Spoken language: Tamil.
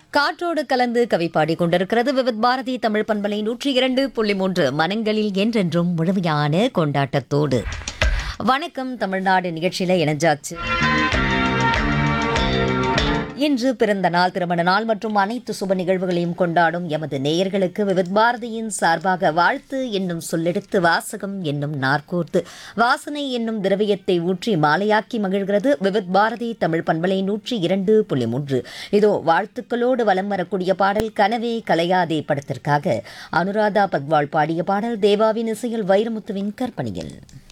காற்றோடு கலந்து கவி பாடிக் கொண்டிருக்கிறது விவித் பாரதி தமிழ் பண்பலை நூற்றி இரண்டு புள்ளி மூன்று மனங்களில் என்றென்றும் முழுமையான கொண்டாட்டத்தோடு வணக்கம் தமிழ்நாடு நிகழ்ச்சியில இணைஞ்சாச்சு இன்று பிறந்த நாள் திருமண நாள் மற்றும் அனைத்து சுப நிகழ்வுகளையும் கொண்டாடும் எமது நேயர்களுக்கு விவித் பாரதியின் சார்பாக வாழ்த்து என்னும் சொல்லெடுத்து வாசகம் என்னும் நாற்கோர்த்து வாசனை என்னும் திரவியத்தை ஊற்றி மாலையாக்கி மகிழ்கிறது விவித் பாரதி தமிழ் பண்பலை நூற்றி இரண்டு புள்ளி மூன்று இதோ வாழ்த்துக்களோடு வலம் வரக்கூடிய பாடல் கனவே கலையாதே படத்திற்காக அனுராதா பத்வாள் பாடிய பாடல் தேவாவின் இசையில் வைரமுத்துவின் கற்பனையில்